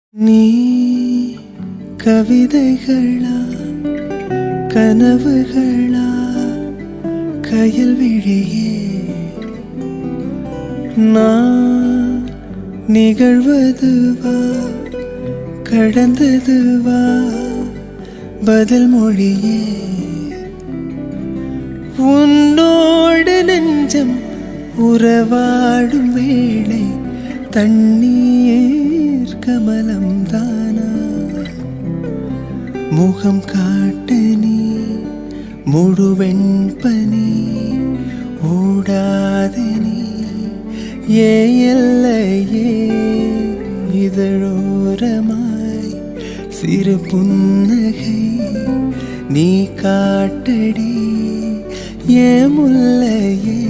நீ கவிதைகளா கனவுகளா கயல் விழியே நான் நிகழ்வதுவா கடந்ததுவா பதில் மொழியே உன்னோடு நெஞ்சம் உறவாடும் வேளை தண்ணீர் கமலம் தானா முகம் காட்ட நீ முழுவெண்பனி ஓடாத நீ ஏ எல்லையே இதழோரமாய் சிறு புன்னகை நீ காட்டடி ஏ முல்லையே